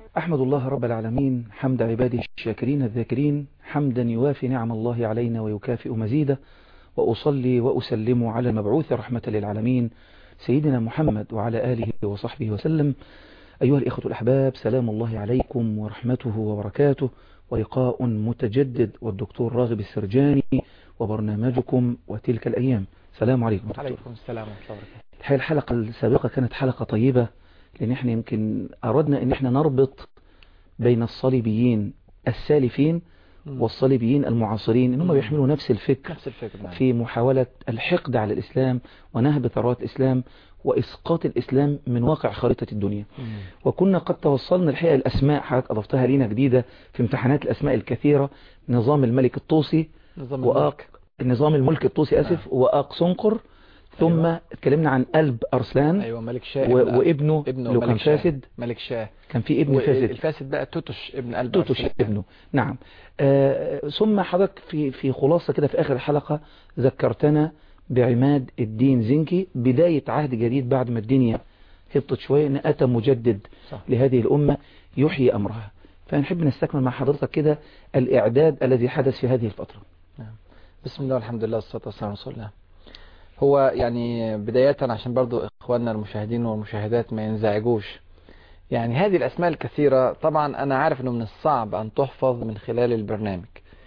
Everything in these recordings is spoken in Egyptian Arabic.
أحمد الله رب العالمين حمد عباده الشاكرين الذاكرين حمدا يوافي نعم الله علينا ويكافئ مزيده وأصلي وأسلم على المبعوث رحمة للعالمين سيدنا محمد وعلى آله وصحبه وسلم أيها الإخوة الأحباب سلام الله عليكم ورحمته وبركاته ولقاء متجدد والدكتور راغب السرجاني وبرنامجكم وتلك الأيام سلام عليكم دكتور. عليكم السلام ورحمة الله وبركاته الحقيقة الحلقة السابقة كانت حلقة طيبة لأن احنا يمكن أردنا أن احنا نربط بين الصليبيين السالفين والصليبيين المعاصرين انهم مم. بيحملوا نفس الفكر نفس الفكرة نعم. في محاولة الحقد على الإسلام ونهب ثروات الإسلام وإسقاط الإسلام من واقع خريطة الدنيا مم. وكنا قد توصلنا الحقيقة الأسماء حضرتك أضفتها لينا جديدة في امتحانات الأسماء الكثيرة نظام الملك الطوسي نظام وآق النظام الملك الطوسي أسف وآق سنقر ثم أيوة. اتكلمنا عن قلب أرسلان أيوة ملك شاه و... ابن- وابنه ابنه لو كان ملك شاه. فاسد ملك شاه كان في ابن فاسد الفاسد بقى توتش ابن قلب توتوش أرسلان. ابنه نعم آه ثم حضرتك في في خلاصة كده في آخر الحلقة ذكرتنا بعماد الدين زنكي بداية عهد جديد بعد ما الدنيا هبطت شوية ان أتى مجدد صح. لهذه الأمة يحيي أمرها فنحب نستكمل مع حضرتك كده الإعداد الذي حدث في هذه الفترة بسم الله والحمد لله والصلاة والسلام على رسول الله هو يعني بداية عشان برضو إخواننا المشاهدين والمشاهدات ما ينزعجوش يعني هذه الأسماء الكثيرة طبعا أنا عارف أنه من الصعب أن تحفظ من خلال البرنامج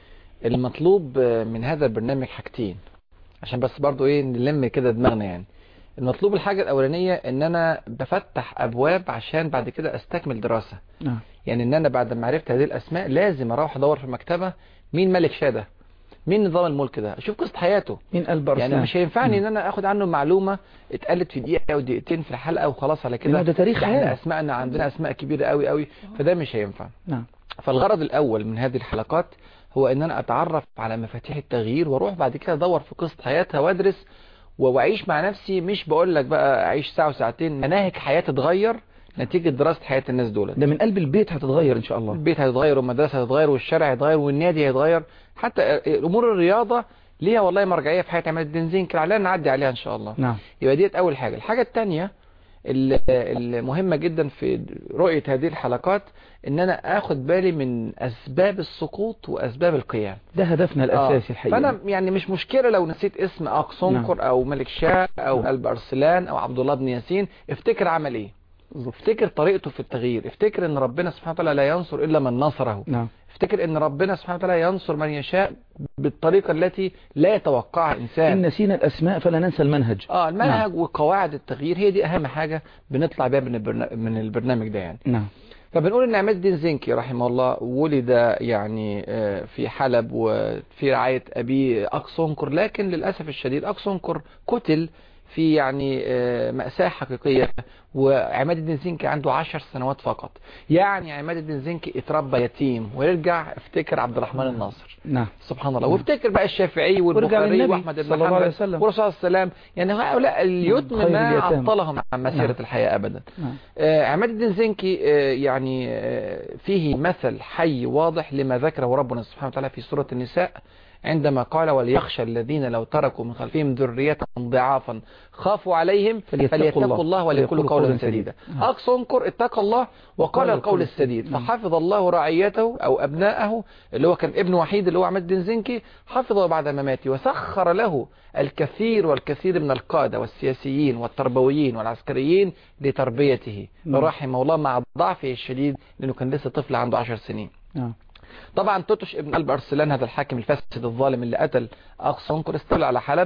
المطلوب من هذا البرنامج حاجتين عشان بس برضو إيه نلم كده دماغنا يعني المطلوب الحاجة الأولانية أن أنا بفتح أبواب عشان بعد كده أستكمل دراسة نعم يعني ان انا بعد ما عرفت هذه الاسماء لازم اروح ادور في المكتبة مين ملك شاه مين نظام الملك ده اشوف قصة حياته من قلب أرسلان يعني مش هينفعني ان نعم. انا اخد عنه معلومة اتقالت في دقيقة او دقيقتين في الحلقة وخلاص على لأنه كده ده تاريخ احنا حياة اسماءنا عندنا اسماء كبيرة قوي قوي فده مش هينفع نعم فالغرض الاول من هذه الحلقات هو ان انا اتعرف على مفاتيح التغيير واروح بعد كده ادور في قصة حياتها وادرس واعيش مع نفسي مش بقول لك بقى اعيش ساعة وساعتين مناهج حياتي تتغير نتيجة دراسة حياة الناس دول ده من قلب البيت هتتغير إن شاء الله البيت هيتغير والمدرسة هتتغير والشارع هيتغير والنادي هيتغير حتى امور الرياضة ليها والله مرجعية في حياة عماد الدين زنكر علينا نعدي عليها ان شاء الله نعم يبقى ديت اول حاجة الحاجة التانية ال- المهمة جدا في رؤية هذه الحلقات ان انا اخد بالي من اسباب السقوط واسباب القيام ده هدفنا الأساسي الحقيقة فانا يعني مش مشكلة لو نسيت اسم اقصنقر او ملك شاه او نعم. قلب ارسلان او عبد الله بن ياسين افتكر عمل ايه افتكر طريقته في التغيير افتكر ان ربنا سبحانه وتعالى لا ينصر الا من نصره نعم افتكر ان ربنا سبحانه وتعالى ينصر من يشاء بالطريقة التي لا يتوقعها إن انسان نسينا الأسماء فلا ننسى المنهج اه المنهج وقواعد التغيير هي دي اهم حاجة بنطلع بيها من البرنا- من البرنامج ده يعني نعم فبنقول ان عماد الدين زنكي رحمه الله ولد يعني آه، في حلب وفي رعاية ابيه اقصنكر لكن للاسف الشديد اقصنكر قتل في يعني آه، مأساة حقيقية وعماد الدين زنكي عنده عشر سنوات فقط يعني عماد الدين زنكي اتربى يتيم ويرجع افتكر عبد الرحمن الناصر نعم سبحان الله وافتكر بقى الشافعي والبخاري للنبي واحمد بن صلى الله عليه محمد وسلم. والرسول صلى الله عليه وسلم يعني هؤلاء اليتم خير ما اليتامى. عطلهم عن مسيرة نعم. الحياة ابدا نعم آه، عماد الدين زنكي آه، يعني آه، فيه مثل حي واضح لما ذكره ربنا سبحانه وتعالى في سورة النساء عندما قال وليخشى الذين لو تركوا من خلفهم ذرية ضعافا خافوا عليهم فليتقوا فليتقوا الله الله وليقولوا قولا سديدا نعم. أقصنكر اتقى الله وقال القول السديد نعم. فحفظ الله رعيته أو أبناءه اللي هو كان ابن وحيد اللي هو عماد الدين زنكي حفظه بعد مماته وسخر له الكثير والكثير من القادة والسياسيين والتربويين والعسكريين لتربيته نعم. رحمه الله مع ضعفه الشديد لأنه كان لسه طفل عنده عشر سنين نعم طبعا توتش ابن قلب أرسلان هذا الحاكم الفاسد الظالم اللي قتل أقصنكر استولى على حلب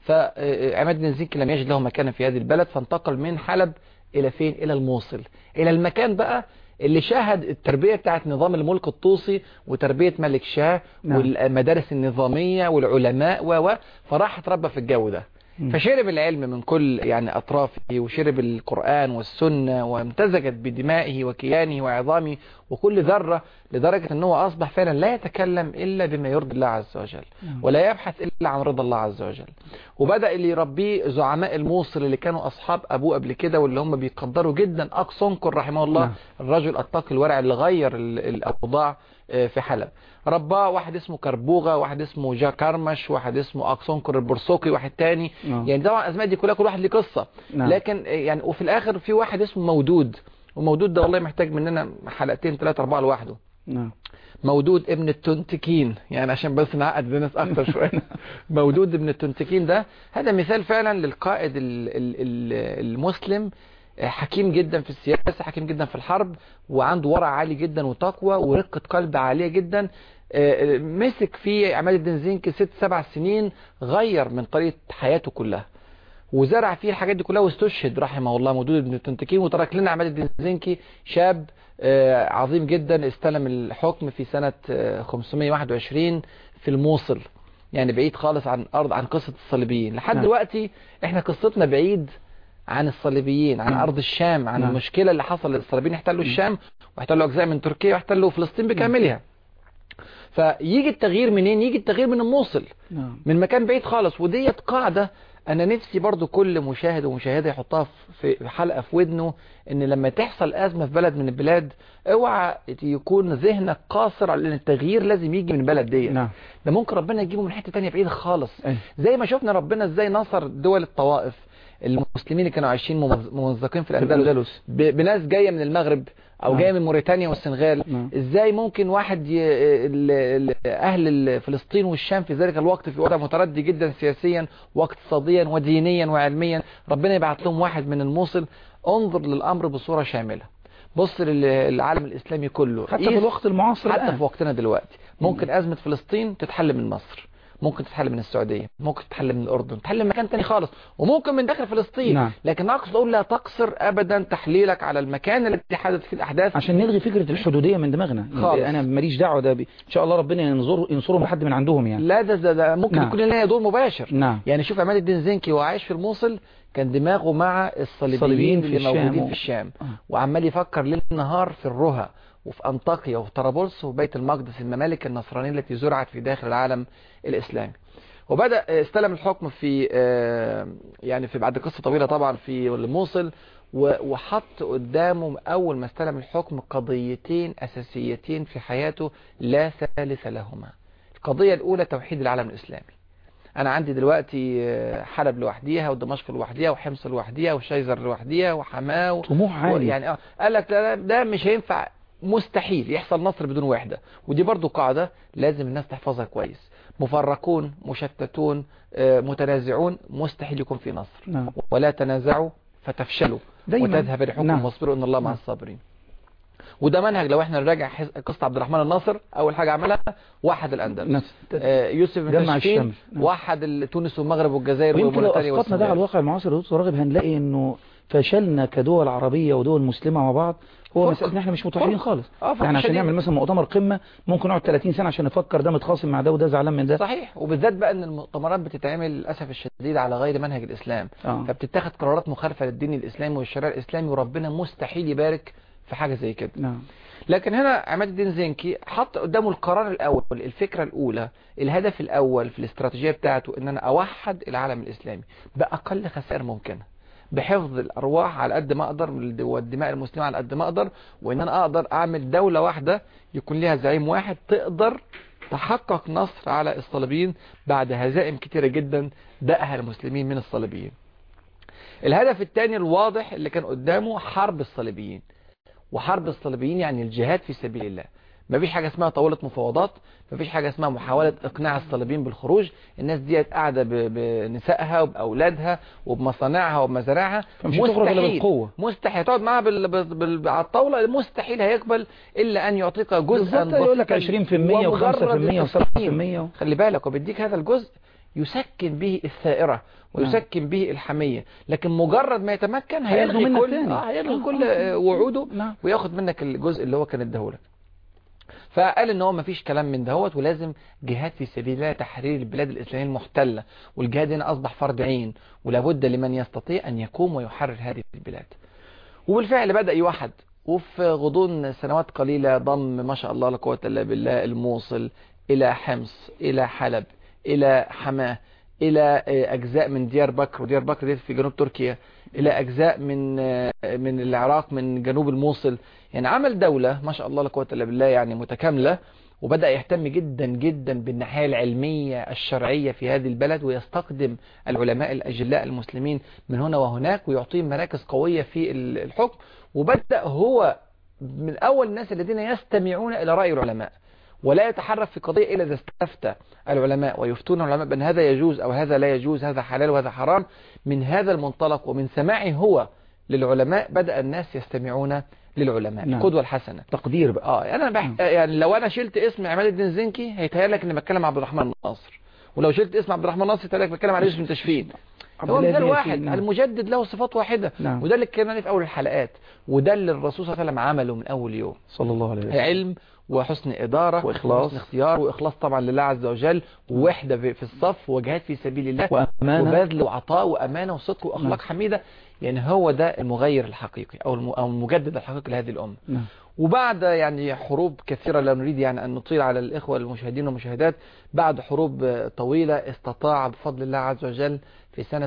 فعماد بن زنكي لم يجد له مكانا في هذه البلد فانتقل من حلب إلى فين إلى الموصل إلى المكان بقى اللي شاهد التربية بتاعت نظام الملك الطوسي وتربية ملك شاه نعم. والمدارس النظامية والعلماء و و فراح اتربى في الجو ده مم. فشرب العلم من كل يعني أطرافه وشرب القرآن والسنة وامتزجت بدمائه وكيانه وعظامه وكل ذرة لدرجة أنه أصبح فعلا لا يتكلم إلا بما يرضي الله عز وجل نعم. ولا يبحث إلا عن رضا الله عز وجل وبدأ اللي يربيه زعماء الموصل اللي كانوا أصحاب أبوه قبل كده واللي هم بيقدروا جدا أقصنكر رحمه الله نعم. الرجل التقي الورع اللي غير ال- الأوضاع آه، في حلب رباه واحد اسمه كربوغة واحد اسمه جا كرمش واحد اسمه أقصنكر البرسوقي واحد تاني نعم. يعني طبعا الأسماء دي كلها كل واحد ليه قصة نعم. لكن آه، يعني وفي الآخر في واحد اسمه مودود ومودود ده والله محتاج مننا حلقتين ثلاثة أربعة لوحده نعم مودود ابن التنتكين يعني عشان بس نعقد الناس اكتر شويه مودود ابن التنتكين ده هذا مثال فعلا للقائد ال- ال- ال- المسلم حكيم جدا في السياسة حكيم جدا في الحرب وعنده ورع عالي جدا وتقوى ورقة قلب عالية جدا آه، مسك في عماد الدين زنكي ست سبع سنين غير من طريقة حياته كلها وزرع فيه الحاجات دي كلها واستشهد رحمه الله مودود بن التنتكين وترك لنا عماد الدين زنكي شاب آه، عظيم جدا استلم الحكم في سنة آه، 521 في الموصل يعني بعيد خالص عن أرض عن قصة الصليبيين لحد نعم. دلوقتي احنا قصتنا بعيد عن الصليبيين عن نعم. أرض الشام عن نعم. المشكلة اللي حصل للصليبيين احتلوا الشام واحتلوا أجزاء من تركيا واحتلوا فلسطين بكاملها فيجي التغيير منين يجي التغيير من الموصل نعم من مكان بعيد خالص وديت قاعدة انا نفسي برضو كل مشاهد ومشاهدة يحطها في حلقة في ودنه ان لما تحصل ازمة في بلد من البلاد اوعى يكون ذهنك قاصر على ان التغيير لازم يجي من البلد دي نعم ده ممكن ربنا يجيبه من حتة تانية بعيدة خالص أي. زي ما شفنا ربنا ازاي نصر دول الطوائف المسلمين اللي كانوا عايشين ممز- ممزقين في الأندلس الأندلس ب- بناس جاية من المغرب او نعم. جاية من موريتانيا والسنغال نعم. ازاي ممكن واحد ي... ال... ال... اهل فلسطين والشام في ذلك الوقت في وضع متردي جدا سياسيا واقتصاديا ودينيا وعلميا ربنا يبعت لهم واحد من الموصل انظر للامر بصورة شاملة بص للعالم الاسلامي كله حتى قيس- في الوقت المعاصر حتى الآن. في وقتنا دلوقتي ممكن أزمة فلسطين تتحل من مصر ممكن تتحل من السعودية ممكن تتحل من الأردن تتحل من مكان تاني خالص وممكن من داخل فلسطين نعم. لكن أقصد أقول لا تقصر أبدا تحليلك على المكان الذي حدث فيه الأحداث عشان نلغي فكرة الحدودية من دماغنا خالص. يعني انا ماليش دعوة ده ب... ان شاء الله ربنا ينظر ينصرهم لحد من عندهم يعني لا ده, ده, ده ممكن نعم. يكون لها دور مباشر نعم يعني شوف عماد الدين زنكي وهو عايش في الموصل كان دماغه مع الصليبيين الصليبيين في اللي الشام موجودين و- في الشام آه. وعمال يفكر ليل نهار في الرها وفي أنطاكيا وفي طرابلس وفي بيت المقدس الممالك النصرانية التي زرعت في داخل العالم الإسلامي وبدأ استلم الحكم في آه، يعني في بعد قصة طويلة طبعا في الموصل و- وحط قدامه أول ما استلم الحكم قضيتين أساسيتين في حياته لا ثالث لهما القضية الأولى توحيد العالم الإسلامي أنا عندي دلوقتي آه، حلب لوحديها ودمشق لوحديها وحمص لوحديها وشيزر لوحديها وحماه و- طموح عالي يعني اه قال لك لا- لا، ده مش هينفع مستحيل يحصل نصر بدون وحدة ودي برضو قاعدة لازم الناس تحفظها كويس مفرقون مشتتون آه، متنازعون مستحيل يكون في نصر نعم ولا تنازعوا فتفشلوا دايما. وتذهب ريحكم نعم. واصبروا ان الله مع نعم. الصابرين وده منهج لو احنا نراجع حز- قصة عبد الرحمن الناصر اول حاجة عملها وحد الاندلس نفس آه، يوسف بن جمع تشفين الشمل. نعم. وحد ال- تونس والمغرب والجزائر ويمكن لو وموريتانيا اسقطنا ده على والسنغال الواقع المعاصر يا دكتور راغب هنلاقي انه فشلنا كدول عربية ودول مسلمة مع بعض هو فرق. مسألة ان احنا مش متوحدين فرق. خالص اه فرق يعني عشان شديد. نعمل مثلا مؤتمر قمة ممكن نقعد 30 سنة عشان نفكر ده متخاصم مع ده وده زعلان من ده صحيح وبالذات بقى ان المؤتمرات بتتعمل للاسف الشديد على غير منهج الاسلام اه فبتتخذ قرارات مخالفة للدين الاسلامي والشريعة الاسلامي وربنا مستحيل يبارك في حاجة زي كده نعم لكن هنا عماد الدين زنكي حط قدامه القرار الاول الفكرة الاولى الهدف الاول في الاستراتيجية بتاعته ان انا اوحد العالم الاسلامي باقل خسائر ممكنة بحفظ الارواح على قد ما اقدر والدماء المسلمة على قد ما اقدر وان انا اقدر اعمل دولة واحدة يكون ليها زعيم واحد تقدر تحقق نصر على الصليبيين بعد هزائم كتيرة جدا دقها المسلمين من الصليبيين الهدف الثاني الواضح اللي كان قدامه حرب الصليبيين وحرب الصليبيين يعني الجهاد في سبيل الله مفيش حاجة اسمها طاولة مفاوضات مفيش حاجة اسمها محاولة اقناع الصليبيين بالخروج الناس ديت قاعدة ب- بنسائها وبأولادها وبمصانعها وبمزارعها فمش هتخرج إلا بالقوة. مستحيل تقعد معاها بال... بال... بال... على الطاولة مستحيل هيقبل إلا أن يعطيك جزءا بالظبط يقول لك 20% بسيطاً و5% ومجرد و7% خلي بالك وبيديك هذا الجزء يسكن به الثائرة ويسكن به الحمية لكن مجرد ما يتمكن هياخدوا هيلغي منك كل تاني. آه هيلغي آه، كل آه. آه، وعوده نعم وياخد منك الجزء اللي هو كان اداهولك فقال ان هو مفيش كلام من دهوت ولازم جهاد في سبيل الله تحرير البلاد الاسلاميه المحتله والجهاد هنا اصبح فرض عين ولابد لمن يستطيع ان يقوم ويحرر هذه البلاد وبالفعل بدا يوحد وفي غضون سنوات قليله ضم ما شاء الله لا قوه الا بالله الموصل الى حمص الى حلب الى حماه الى اجزاء من ديار بكر وديار بكر دي في جنوب تركيا الى اجزاء من من العراق من جنوب الموصل يعني عمل دولة ما شاء الله لا قوه الا بالله يعني متكاملة وبدأ يهتم جدا جدا بالناحية العلمية الشرعية في هذه البلد ويستقدم العلماء الأجلاء المسلمين من هنا وهناك ويعطيهم مراكز قوية في الحكم وبدأ هو من أول الناس الذين يستمعون إلى رأي العلماء ولا يتحرك في قضية إلا إذا استفتى العلماء ويفتون العلماء بأن هذا يجوز أو هذا لا يجوز هذا حلال وهذا حرام من هذا المنطلق ومن سماعه هو للعلماء بدأ الناس يستمعون للعلماء نعم. القدوة الحسنة تقدير بقى اه انا بح... مم. يعني لو انا شلت اسم عماد الدين زنكي هيتهيأ لك اني بتكلم عبد الرحمن ناصر ولو شلت اسم عبد الرحمن ناصر هيتهيأ لك بتكلم على يوسف بن تشفين عبد هو الله مثال بن واحد ياسين، نعم. المجدد له صفات واحدة نعم. وده اللي اتكلمنا عليه في اول الحلقات وده اللي الرسول صلى الله عليه وسلم عمله من اول يوم صلى الله عليه وسلم علم وحسن إدارة وإخلاص. وحسن اختيار وإخلاص طبعا لله عز وجل ووحدة في في الصف وجهاد في سبيل الله وأمانة وبذل وعطاء وأمانة وصدق وأخلاق نعم. حميدة يعني هو ده المغير الحقيقي أو الم- أو المجدد الحقيقي لهذه الأمة نعم. وبعد يعني حروب كثيرة لا نريد يعني أن نطيل على الإخوة المشاهدين والمشاهدات بعد حروب آه، طويلة استطاع بفضل الله عز وجل في سنة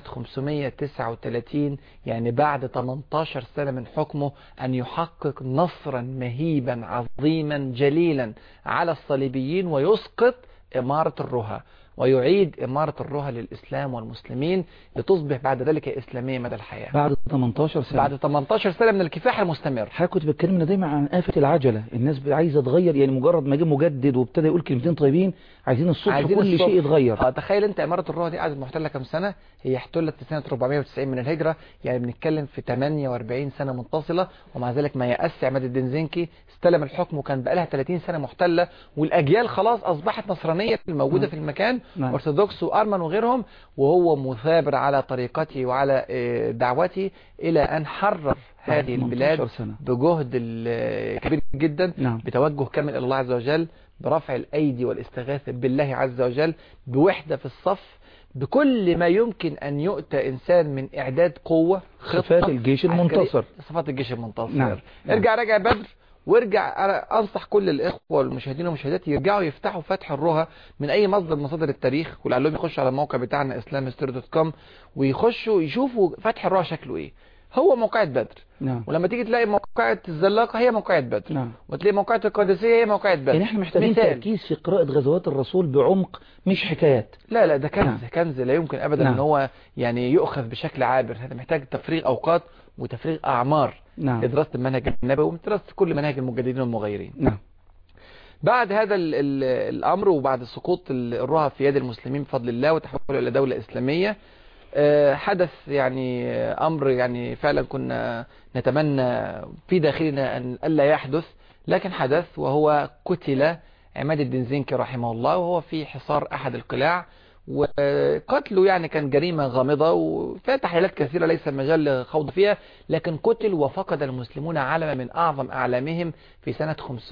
539 يعني بعد 18 سنة من حكمه أن يحقق نصرا مهيبا عظيما جليلا على الصليبيين ويسقط إمارة الرها ويعيد إمارة الرها للإسلام والمسلمين لتصبح بعد ذلك إسلامية مدى الحياة بعد 18 سنة بعد 18 سنة من الكفاح المستمر حضرتك كنت بتكلمنا دايما عن آفة العجلة الناس عايزة تغير يعني مجرد ما جه مجدد وابتدى يقول كلمتين طيبين عايزين الصبح عايزين كل الصبح. شيء يتغير اه تخيل انت اماره الروح دي قعدت محتله كام سنه هي احتلت في سنه 490 من الهجره يعني بنتكلم في 48 سنه متصله ومع ذلك ما يأس عماد الدين زنكي استلم الحكم وكان بقى لها 30 سنه محتله والاجيال خلاص اصبحت نصرانيه الموجوده نعم. في المكان نعم. ارثوذكس وارمن وغيرهم وهو مثابر على طريقته وعلى آه، دعوته الى ان حرر بعد هذه 18 البلاد سنة. بجهد ال- كبير جدا نعم. بتوجه كامل إلى الله عز وجل برفع الأيدي والاستغاثة بالله عز وجل بوحدة في الصف بكل ما يمكن أن يؤتى إنسان من إعداد قوة خطة صفات الجيش عسكرية. المنتصر. صفات الجيش المنتصر نعم. نعم. ارجع راجع بدر وارجع أنا أنصح كل الإخوة والمشاهدين والمشاهدات يرجعوا يفتحوا فتح الرها من أي مصدر من مصادر التاريخ ولعلهم يخشوا على الموقع بتاعنا islamhistory.com ويخشوا يشوفوا فتح الرها شكله إيه هو موقعة بدر نعم ولما تيجي تلاقي موقعة الزلاقة هي موقعة بدر نعم وتلاقي موقعة القادسية هي موقعة بدر يعني احنا محتاجين مثال. تركيز في قراءة غزوات الرسول بعمق مش حكايات لا لا ده كنز نعم. كنز لا يمكن ابدا نعم. ان هو يعني يؤخذ بشكل عابر هذا محتاج تفريغ اوقات وتفريغ اعمار نعم لدراسة المنهج النبوي ومدرسة كل مناهج المجددين والمغيرين نعم بعد هذا ال ال الامر وبعد سقوط ال- الرهب في يد المسلمين بفضل الله وتحوله الى دولة اسلامية آه، حدث يعني آه، امر يعني فعلا كنا نتمنى في داخلنا ان الا يحدث لكن حدث وهو قتل عماد الدين زنكي رحمه الله وهو في حصار احد القلاع وقتله يعني كان جريمة غامضة وفيها تحليلات كثيرة ليس المجال للخوض فيها لكن قتل وفقد المسلمون علما من أعظم أعلامهم في سنة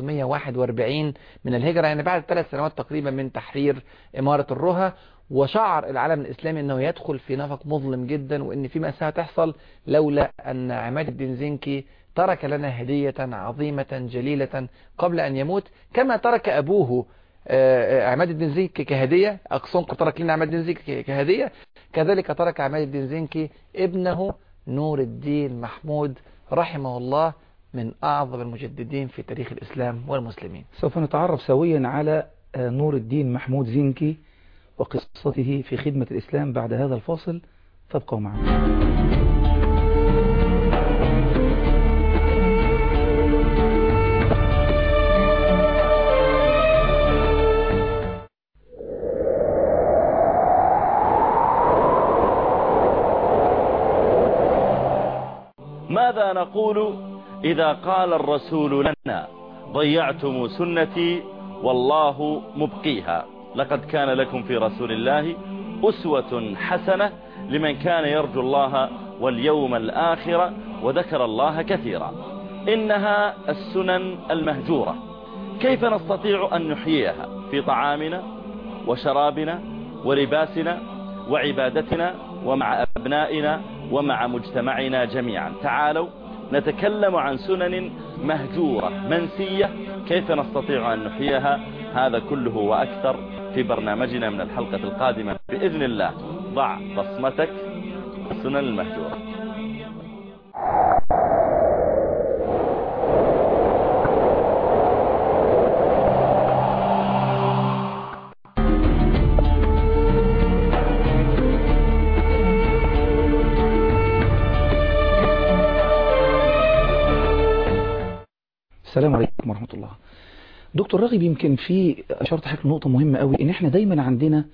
541 من الهجرة يعني بعد ثلاث سنوات تقريبا من تحرير إمارة الرها وشعر العالم الإسلامي أنه يدخل في نفق مظلم جدا وأن في مأساة تحصل لولا أن عماد الدين زنكي ترك لنا هدية عظيمة جليلة قبل أن يموت كما ترك أبوه آه، آه، عماد الدين زنكي كهدية أقصنكم ترك لنا عماد الدين زنكي كهدية كذلك ترك عماد الدين زنكي ابنه نور الدين محمود رحمه الله من أعظم المجددين في تاريخ الإسلام والمسلمين سوف نتعرف سويا على آه، نور الدين محمود زنكي وقصته في خدمة الإسلام بعد هذا الفاصل فابقوا معنا ماذا نقول إذا قال الرسول لنا ضيعتم سنتي والله مبقيها لقد كان لكم في رسول الله أسوة حسنة لمن كان يرجو الله واليوم الآخر وذكر الله كثيرا إنها السنن المهجورة كيف نستطيع أن نحييها في طعامنا وشرابنا ولباسنا وعبادتنا ومع أبنائنا ومع مجتمعنا جميعا تعالوا نتكلم عن سنن مهجورة منسية كيف نستطيع أن نحييها هذا كله وأكثر في برنامجنا من الحلقة القادمة بإذن الله ضع بصمتك السنن المهجورة ورحمة الله دكتور راغب يمكن في أشرت حضرتك نقطة مهمة قوي إن إحنا دايما عندنا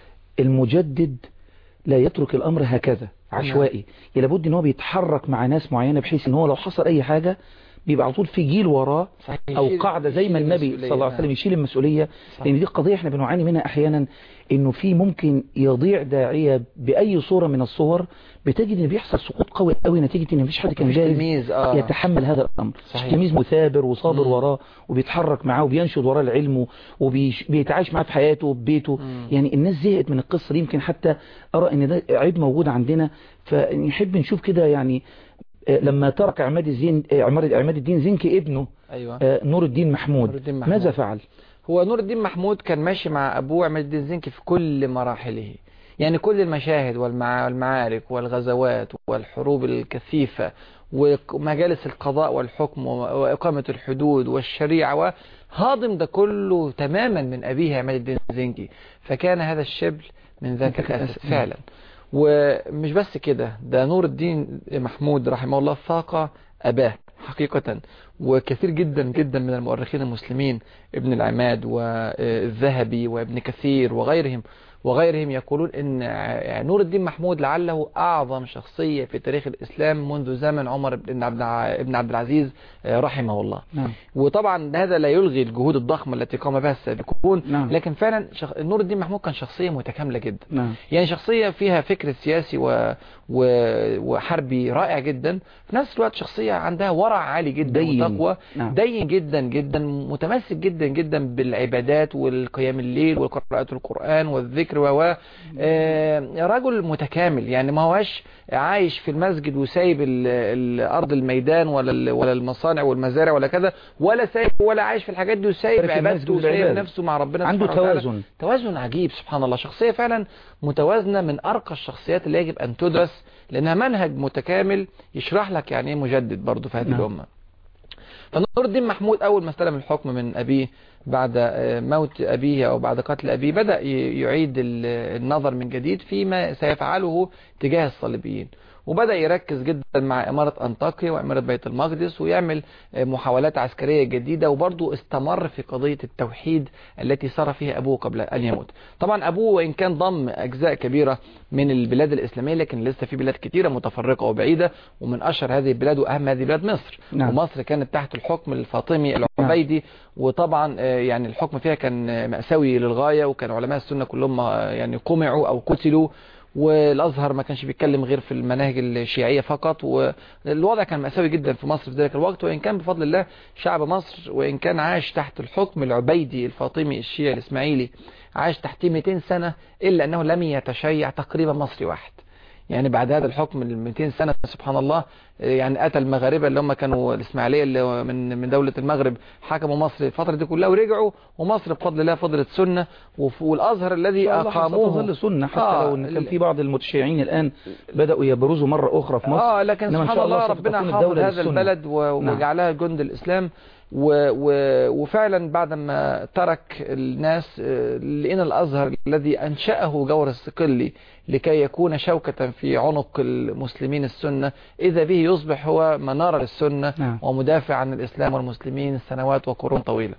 المجدد لا يترك الأمر هكذا عشوائي لابد إن هو بيتحرك مع ناس معينة بحيث إن هو لو حصل أي حاجة بيبقى على طول في جيل وراه صحيح. أو يشيل- قاعدة زي ما يشيل النبي المسؤولية. صلى الله عليه وسلم نعم. يشيل المسؤولية صح. لأن دي قضية إحنا بنعاني منها أحيانا إنه في ممكن يضيع داعية بأي صورة من الصور بتجد إن بيحصل سقوط قوي قوي نتيجة إن مفيش حد كان مفيش جاهز تلميذ اه يتحمل هذا الأمر صحيح. تلميذ مثابر وصابر مم. وراه وبيتحرك معاه وبينشد وراه العلم وبيتعايش معاه في حياته وبيته مم. يعني الناس زهقت من القصة دي يمكن حتى أرى إن ده عيب موجود عندنا فنحب نشوف كده يعني آه، لما ترك عماد الدين آه، عماد عماد الدين زنكي ابنه ايوه آه، نور الدين محمود نور الدين محمود. ماذا فعل؟ هو نور الدين محمود كان ماشي مع أبوه عماد الدين زنكي في كل مراحله يعني كل المشاهد والمع- والمعارك والغزوات والحروب الكثيفة ومجالس القضاء والحكم وإقامة الحدود والشريعة وهاضم ده كله تماما من أبيه عماد الدين زنكي فكان هذا الشبل من ذاك ذاك الأسد الأسد. فعلا ومش بس كده ده نور الدين محمود رحمه الله فاق أباه حقيقة وكثير جدا جدا من المؤرخين المسلمين ابن العماد والذهبي وابن كثير وغيرهم وغيرهم يقولون ان ع- نور الدين محمود لعله اعظم شخصية في تاريخ الاسلام منذ زمن عمر بن عبد الع- ابن عبد العزيز آه، رحمه الله نعم وطبعا هذا لا يلغي الجهود الضخمة التي قام بها السابقون نعم. لكن فعلا شخ... نور الدين محمود كان شخصية متكاملة جدا نعم يعني شخصية فيها فكر سياسي و... و... وحربي رائع جدا في نفس الوقت شخصية عندها ورع عالي جدا دين. وتقوى نعم. دين جدا جدا متمسك جدا جدا بالعبادات والقيام الليل وقراءة القرآن والذكر و آه، رجل متكامل يعني ما هوش عايش في المسجد وسايب ال- الأرض الميدان ولا ال- ولا المصانع والمزارع ولا كذا ولا سايب ولا عايش في الحاجات دي وسايب ترك المسجد عبادته وسايب والعبادة. نفسه مع ربنا عنده سبحانه وتعالى. توازن توازن عجيب سبحان الله شخصية فعلا متوازنة من أرقى الشخصيات اللي يجب أن تدرس لأنها منهج متكامل يشرح لك يعني إيه مجدد برضه في هذه نعم. الأمة فنور الدين محمود أول ما استلم الحكم من أبيه بعد آه، موت أبيه أو بعد قتل أبيه بدأ ي- يعيد ال- النظر من جديد فيما سيفعله تجاه الصليبيين وبدأ يركز جدا مع إمارة أنطاكيا وإمارة بيت المقدس ويعمل آه، محاولات عسكرية جديدة وبرضه استمر في قضية التوحيد التي سار فيها أبوه قبل أن يموت طبعا أبوه وإن كان ضم أجزاء كبيرة من البلاد الإسلامية لكن لسه في بلاد كتيرة متفرقة وبعيدة ومن أشهر هذه البلاد وأهم هذه البلاد مصر نعم. ومصر كانت تحت الحكم الفاطمي العبيدي وطبعا آه، يعني الحكم فيها كان آه، مأساوي للغاية وكان علماء السنة كلهم آه، يعني قمعوا أو قتلوا والازهر ما كانش بيتكلم غير في المناهج الشيعيه فقط والوضع كان مأساوي جدا في مصر في ذلك الوقت وان كان بفضل الله شعب مصر وان كان عاش تحت الحكم العبيدي الفاطمي الشيعي الاسماعيلي عاش تحتيه 200 سنه الا انه لم يتشيع تقريبا مصري واحد يعني بعد هذا الحكم ال 200 سنة سبحان الله يعني قتل المغاربة اللي هم كانوا الإسماعيلية اللي هو من من دولة المغرب حكموا مصر الفترة دي كلها ورجعوا ومصر بفضل الله فضلت سنة وف- والأزهر الذي أقاموه أقاموه ظل سنة حتى آه، لو إن كان ال- في بعض المتشيعين الآن بدأوا يبرزوا مرة أخرى في مصر اه لكن إنما إن سبحان شاء الله الله سوف ربنا تكون حافظ الدولة هذا للسنة. البلد و- نعم. وجعلها جند الإسلام و و وفعلا بعد ما ترك الناس آه، لقينا الأزهر الذي أنشأه جور الصقلي لكي يكون شوكة في عنق المسلمين السنة إذا به يصبح هو منارة للسنة نعم. ومدافع عن الإسلام والمسلمين سنوات وقرون طويلة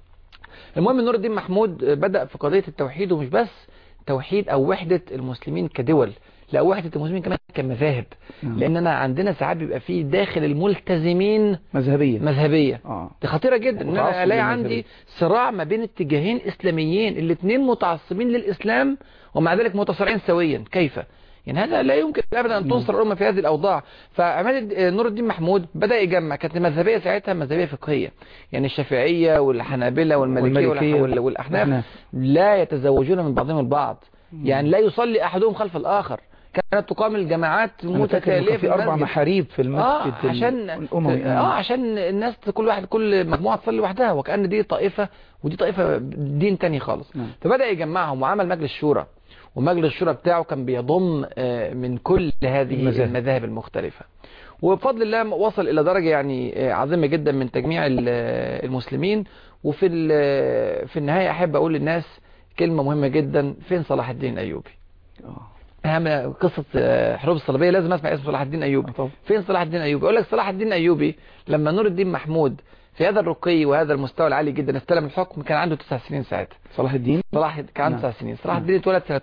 المهم نور الدين محمود بدأ في قضية التوحيد ومش بس توحيد أو وحدة المسلمين كدول لا وحدة المسلمين كمان كمذاهب نعم. لأننا عندنا ساعات بيبقى فيه داخل الملتزمين مذهبية مذهبية آه. دي خطيرة جدا ان وتعصب انا الاقي للمذهبية. عندي صراع ما بين اتجاهين اسلاميين الاثنين متعصبين للاسلام ومع ذلك متصارعين سويا كيف يعني هذا لا يمكن ابدا ان تنصر الامه في هذه الاوضاع فعماد نور الدين محمود بدا يجمع كانت المذهبيه ساعتها مذهبيه فقهيه يعني الشافعيه والحنابله والمالكيه والمالكية والأح- والاحناف والأحناف. لا يتزوجون من بعضهم البعض يعني لا يصلي احدهم خلف الاخر كانت تقام الجماعات أنا فاكر إن متتاليه كان في في أربع المسجد محاريب في المسجد اه عشان الأموي اه عشان الناس كل واحد كل مجموعه تصلي لوحدها وكأن دي طائفه ودي طائفه دين تاني خالص نعم. فبدأ يجمعهم وعمل مجلس شورى ومجلس الشورى بتاعه كان بيضم آه، من كل هذه المذاهب. المذاهب المختلفه وبفضل الله وصل الى درجه يعني آه، عظيمه جدا من تجميع ال- آه، المسلمين وفي ال- في النهايه احب اقول للناس كلمه مهمه جدا فين صلاح الدين الايوبي آه. اهم قصه آه، حروب الصليبيه لازم اسمع اسم صلاح الدين ايوبي آه طبعا. فين صلاح الدين ايوبي يقول لك صلاح الدين ايوبي لما نور الدين محمود في هذا الرقي وهذا المستوى العالي جدا استلم الحكم كان عنده تسع سنين ساعتها صلاح الدين صلاح كان عنده نعم. تسع سنين صلاح نعم. الدين اتولد سنة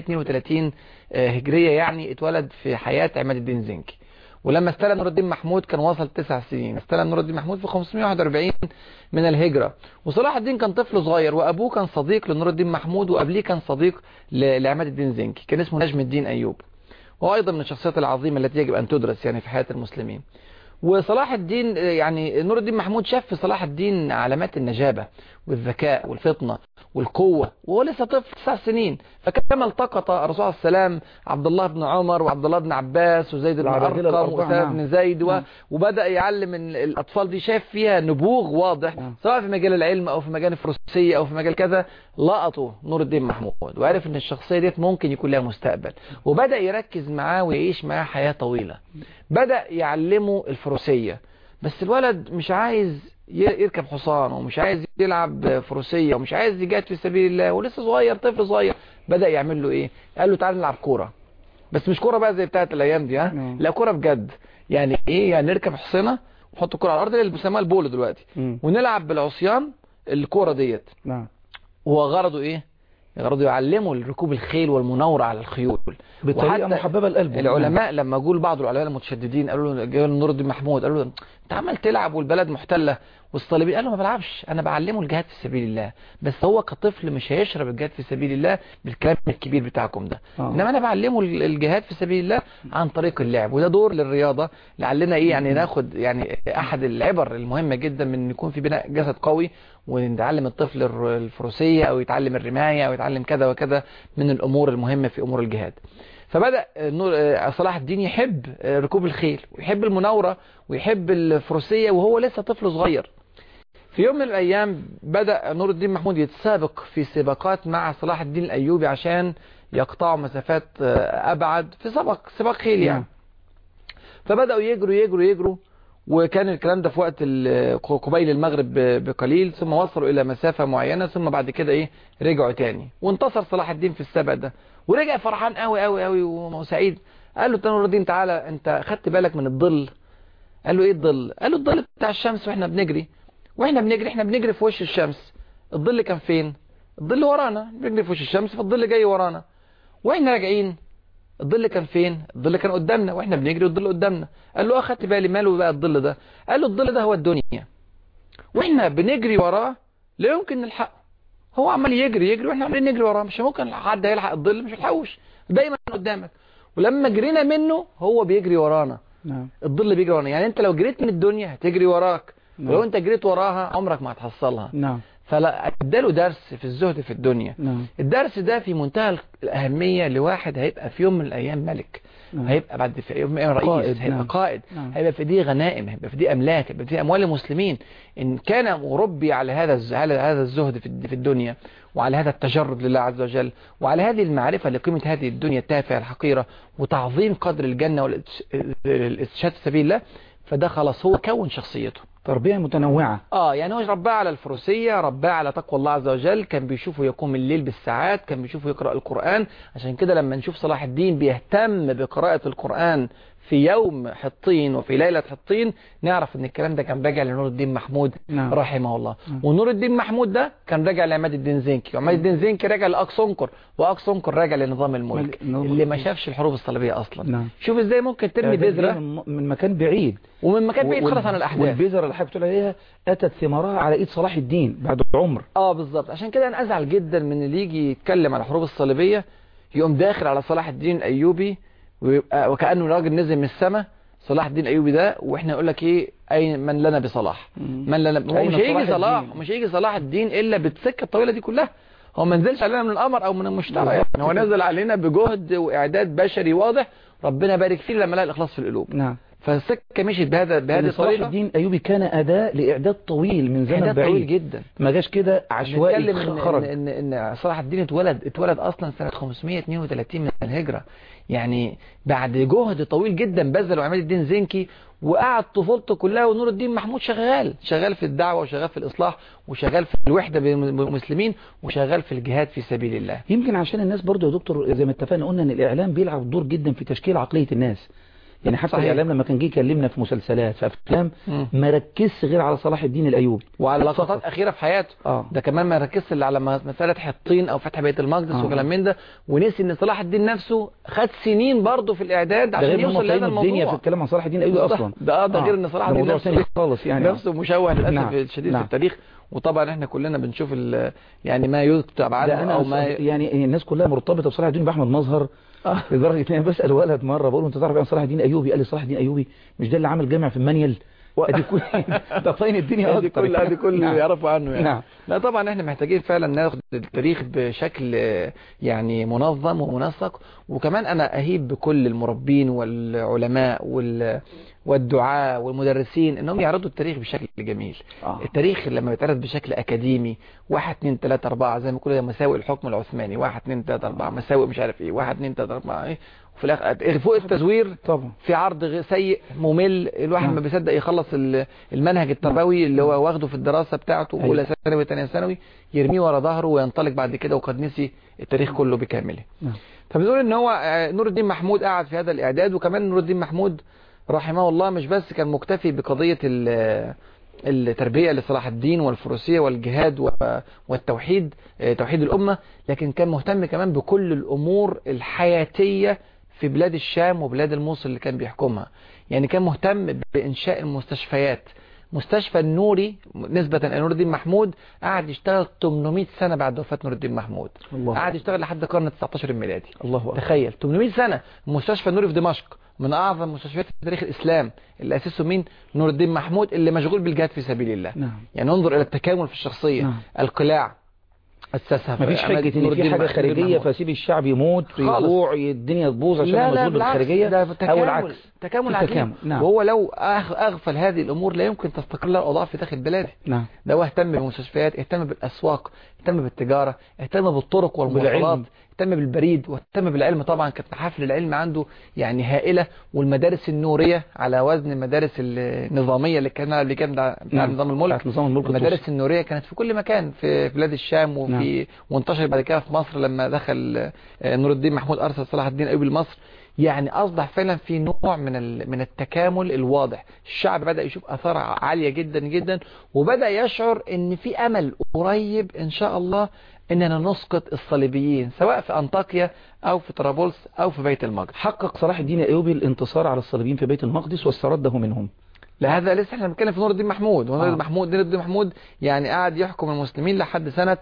532 آه، هجرية يعني اتولد في حياة عماد الدين زنكي ولما استلم نور الدين محمود كان وصل تسع سنين استلم نور الدين محمود في 541 من الهجرة وصلاح الدين كان طفل صغير وأبوه كان صديق لنور الدين محمود وقبليه كان صديق ل- لعماد الدين زنكي كان اسمه نجم الدين أيوب وهو أيضا من الشخصيات العظيمة التي يجب أن تدرس يعني في حياة المسلمين وصلاح الدين يعني نور الدين محمود شاف في صلاح الدين علامات النجابة والذكاء والفطنة والقوة وهو لسه طفل تسع سنين فكما التقط الرسول عليه السلام عبد الله بن عمر وعبد الله بن عباس وزيد بن العبادلة أرقم الأربعة، وأسامة نعم. بن زيد و... نعم. وبدأ يعلم ال- الأطفال دي شاف فيها نبوغ واضح نعم. سواء في مجال العلم أو في مجال الفروسية أو في مجال كذا لقطوا نور الدين محمود وعرف ان الشخصية ديت ممكن يكون لها مستقبل وبدأ يركز معاه ويعيش معاه حياة طويلة بدأ يعلمه الفروسية بس الولد مش عايز ي- يركب حصان ومش عايز يلعب فروسية ومش عايز يجاهد في سبيل الله ولسه صغير طفل صغير بدأ يعمل له ايه قال له تعال نلعب كورة بس مش كورة بقى زي بتاعت الايام دي ها نعم. لا كورة بجد يعني ايه يعني نركب حصينة ونحط الكورة على الارض اللي بيسموها البولو دلوقتي مم. ونلعب بالعصيان الكورة ديت نعم وهو غرضه ايه غرضه يعلمه ركوب الخيل والمناورة على الخيول بطريقة وحتى محببة لقلبه العلماء لما جول بعض العلماء المتشددين قالوا له جاء نور الدين محمود قالوا له انت عمال تلعب والبلد محتله والصليبيين قال له ما بلعبش انا بعلمه الجهاد في سبيل الله بس هو كطفل مش هيشرب الجهاد في سبيل الله بالكلام الكبير بتاعكم ده آه. انما انا بعلمه ال- الجهاد في سبيل الله عن طريق اللعب وده دور للرياضه لعلنا ايه يعني ناخد يعني احد العبر المهمه جدا من ان يكون في بناء جسد قوي ونتعلم الطفل الر- الفروسيه او يتعلم الرمايه او يتعلم كذا وكذا من الامور المهمه في امور الجهاد فبدأ نور- آه، صلاح الدين يحب آه، ركوب الخيل ويحب المناورة ويحب الفروسية وهو لسه طفل صغير في يوم من الأيام بدأ نور الدين محمود يتسابق في سباقات مع صلاح الدين الأيوبي عشان يقطعوا مسافات آه، أبعد في سباق سباق خيل يعني نعم. فبدأوا يجروا يجروا يجروا وكان الكلام ده في وقت ال- قبيل المغرب ب- بقليل ثم وصلوا إلى مسافة معينة ثم بعد كده إيه رجعوا تاني وانتصر صلاح الدين في السبق ده ورجع فرحان قوي قوي قوي وسعيد قال له نور الدين تعالى انت خدت بالك من الظل قال له ايه الظل قال له الظل بتاع الشمس واحنا بنجري واحنا بنجري احنا بنجري في وش الشمس الظل كان فين الظل ورانا بنجري في وش الشمس فالظل جاي ورانا واحنا راجعين الظل كان فين الظل كان قدامنا واحنا بنجري والظل قدامنا قال له اخدت بالي ماله بقى الظل ده قال له الظل ده هو الدنيا واحنا بنجري وراه لا يمكن نلحقه هو عمال يجري يجري واحنا عمالين نجري وراه مش ممكن حد هيلحق الظل مش هيلحقوش دايما قدامك ولما جرينا منه هو بيجري ورانا نعم الظل بيجري ورانا يعني انت لو جريت من الدنيا هتجري وراك نعم. ولو انت جريت وراها عمرك ما هتحصلها نعم فلا اداله درس في الزهد في الدنيا نعم الدرس ده في منتهى الأهمية لواحد هيبقى في يوم من الأيام ملك نعم. هيبقى بعد في يوم من الأيام رئيس قائد، هيبقى نعم. قائد نعم. هيبقى في دي غنائم هيبقى في دي أملاك هيبقى في دي أموال المسلمين إن كان مربي على هذا الز- على هذا الزهد في الد- في الدنيا وعلى هذا التجرد لله عز وجل وعلى هذه المعرفة لقيمة هذه الدنيا التافهة الحقيرة وتعظيم قدر الجنة والاستشهاد في سبيل الله فده خلاص هو كون شخصيته تربية متنوعة اه يعني هو رباه على الفروسية رباه على تقوى الله عز وجل كان بيشوفه يقوم الليل بالساعات كان بيشوفه يقرأ القرآن عشان كده لما نشوف صلاح الدين بيهتم بقراءة القرآن في يوم حطين وفي ليلة حطين نعرف ان الكلام ده كان راجع لنور الدين محمود نعم. رحمه الله نعم. ونور الدين محمود ده كان راجع لعماد الدين زنكي وعماد الدين زنكي راجع لأقصنكر وأقصنكر راجع لنظام الملك مل- نظام اللي ما الملك. شافش الحروب الصليبية أصلا نعم شوف ازاي ممكن ترمي يعني ده بذرة من من مكان بعيد ومن مكان بعيد وال- خالص عن الأحداث والبذرة اللي حضرتك بتقول عليها أتت ثمارها على إيد صلاح الدين بعد عمر اه بالظبط عشان كده انا ازعل جدا من اللي يجي يتكلم على الحروب الصليبيه يقوم داخل على صلاح الدين الايوبي ويبقى وكانه راجل نزل من السماء صلاح الدين الايوبي ده واحنا نقول لك ايه اي من لنا بصلاح مم. من لنا هو أين مش هيجي صلاح صلاح الدين؟ مش هيجي صلاح الدين الا بالسكه الطويله دي كلها هو ما نزلش علينا من القمر او من المشترى يعني بالظبط هو كده. نزل علينا بجهد واعداد بشري واضح ربنا بارك فيه لما لقى الاخلاص في القلوب نعم فالسكه مشيت بهذا بهذه يعني صلاح الطريقه الدين أيوبي كان أداة لإعداد طويل من زمن إعداد طويل بعيد جدا ما جاش كده عشوائي نتكلم إن, خرج إن, إن, إن صلاح الدين اتولد اتولد أصلا سنة 532 من الهجرة يعني بعد جهد طويل جدا بذله عماد الدين زنكي وقعد طفولته كلها ونور الدين محمود شغال شغال في الدعوة وشغال في الإصلاح وشغال في الوحدة بين المسلمين وشغال في الجهاد في سبيل الله يمكن عشان الناس برضو يا دكتور زي ما اتفقنا قلنا ان الاعلام بيلعب دور جدا في تشكيل عقلية الناس يعني حتى صحيح. الاعلام لما كان جه يكلمنا في مسلسلات في افلام مم. ما ركزش غير على صلاح الدين الايوبي وعلى فقط. لقطات اخيره في حياته اه ده كمان ما ركزش الا على م- مساله حطين او فتح بيت المقدس آه. وكلام من ده ونسي ان صلاح الدين نفسه خد سنين برضه في الاعداد ده عشان غير ان هم يوصل لهذا طايلين الدنيا في الموضوع الكلام عن صلاح الدين الايوبي بالظبط. اصلا ده- ده غير إن صلاح ده الدين موضوع نفسه- ثاني خالص يعني آه. نفسه مشوه للاسف نعم. الشديد نعم. في التاريخ وطبعا احنا كلنا بنشوف ال- يعني ما يكتب ده عنه انا او ما يعني الناس كلها مرتبطه بصلاح الدين باحمد مظهر آه. لدرجه ان انا بسال ولد مره بقول له انت تعرف عن صلاح الدين ايوبي قال لي صلاح الدين ايوبي مش ده اللي عمل جامع في المانيال ادي كل ده طاين الدنيا ادي اكتر كل ادي كل اللي نعم. يعرفوا عنه يعني نعم. لا طبعا احنا محتاجين فعلا ناخد التاريخ بشكل آه، يعني منظم ومنسق وكمان انا اهيب بكل المربين والعلماء وال والدعاء والمدرسين انهم يعرضوا التاريخ بشكل جميل آه. التاريخ لما بيتعرض بشكل اكاديمي واحد اتنين تلاتة اربعة زي ما كل مساوئ الحكم العثماني واحد اتنين تلاتة اربعة مساوئ مش عارف ايه واحد اتنين تلاتة اربعة ايه وفي الاخر فوق التزوير طبعا في عرض غ- سيء ممل الواحد نعم. ما بيصدق يخلص ال- المنهج التربوي اللي هو واخده في الدراسة بتاعته أيوة. اولى ثانوي ثانيه ثانوي يرميه ورا ظهره وينطلق بعد كده وقد نسي التاريخ كله بكامله نعم. فبنقول ان هو آه، نور الدين محمود قعد في هذا الاعداد وكمان نور الدين محمود رحمه الله مش بس كان مكتفي بقضية ال- التربية لصلاح الدين والفروسية والجهاد و- والتوحيد آه، توحيد الأمة لكن كان مهتم كمان بكل الأمور الحياتية في بلاد الشام وبلاد الموصل اللي كان بيحكمها يعني كان مهتم بإنشاء المستشفيات مستشفى النوري نسبة إلى نور الدين محمود قعد يشتغل 800 سنة بعد وفاة نور الدين محمود الله قعد يشتغل لحد القرن 19 الميلادي الله اكبر تخيل 800 سنة مستشفى النوري في دمشق من اعظم مستشفيات في تاريخ الاسلام اللي اسسه مين نور الدين محمود اللي مشغول بالجهاد في سبيل الله نعم يعني انظر الى التكامل في الشخصية نعم. القلاع اسسها مفيش عماد حاجة نور ان في الدين حاجة محمود خارجية محمود. فسيب الشعب يموت خالص. يجوع الدنيا تبوظ عشان لا أنا لا مشغول بالعكس بالخارجية ده او تكامل العكس تكامل في عجيب تكامل، نعم. وهو لو أغ- اغفل هذه الامور لا يمكن تستقر له الاوضاع في داخل بلاده نعم ده هو اهتم بالمستشفيات اهتم بالاسواق اهتم بالتجارة اهتم بالطرق والمواصلات وبالعلم. اهتم بالبريد واهتم بالعلم طبعا كانت محافل العلم عنده يعني هائلة والمدارس النورية على وزن المدارس النظامية اللي كان اللي كان بتاع بتاع نعم. نظام الملك بتاعت نظام الملك المدارس النورية كانت في كل مكان في بلاد الشام وفي وانتشر بعد كده في مصر لما دخل آه، نور الدين محمود ارسل صلاح الدين الايوبي لمصر يعني اصبح فعلا في نوع من ال- من التكامل الواضح الشعب بدأ يشوف اثار عالية جدا جدا وبدأ يشعر ان في امل قريب ان شاء الله اننا نسقط الصليبيين سواء في انطاكيا او في طرابلس او في بيت المقدس حقق صلاح الدين الايوبي الانتصار على الصليبيين في بيت المقدس واسترده منهم لهذا لسه احنا بنتكلم في نور الدين محمود ونور آه. الدين محمود نور الدين محمود يعني قعد يحكم المسلمين لحد سنة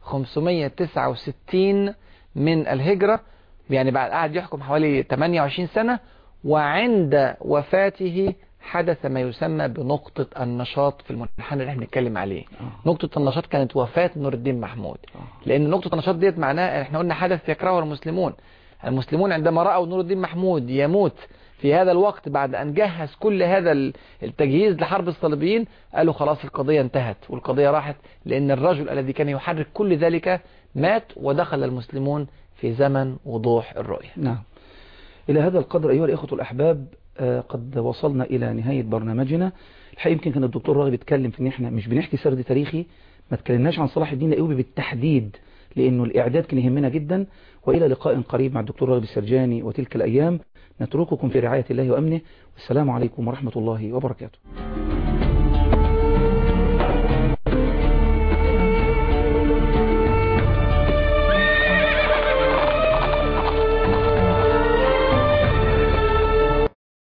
569 من الهجرة يعني بعد قعد يحكم حوالي 28 سنة وعند وفاته حدث ما يسمى بنقطة النشاط في المنحنى اللي احنا بنتكلم عليه نقطة النشاط كانت وفاة نور الدين محمود لأن نقطة النشاط ديت معناها احنا قلنا حدث يكرهه المسلمون المسلمون عندما رأوا نور الدين محمود يموت في هذا الوقت بعد أن جهز كل هذا ال- التجهيز لحرب الصليبيين قالوا خلاص القضية انتهت والقضية راحت لأن الرجل الذي كان يحرك كل ذلك مات ودخل المسلمون في زمن وضوح الرؤية نعم إلى هذا القدر أيها الإخوة الأحباب آه، قد وصلنا إلى نهاية برنامجنا الحقيقة يمكن كان الدكتور راغب يتكلم في إن إحنا مش بنحكي سرد تاريخي ما تكلمناش عن صلاح الدين الأيوبي بالتحديد لأنه الإعداد كان يهمنا جدا وإلى لقاء قريب مع الدكتور راغب السرجاني وتلك الأيام نترككم في رعاية الله وأمنه والسلام عليكم ورحمة الله وبركاته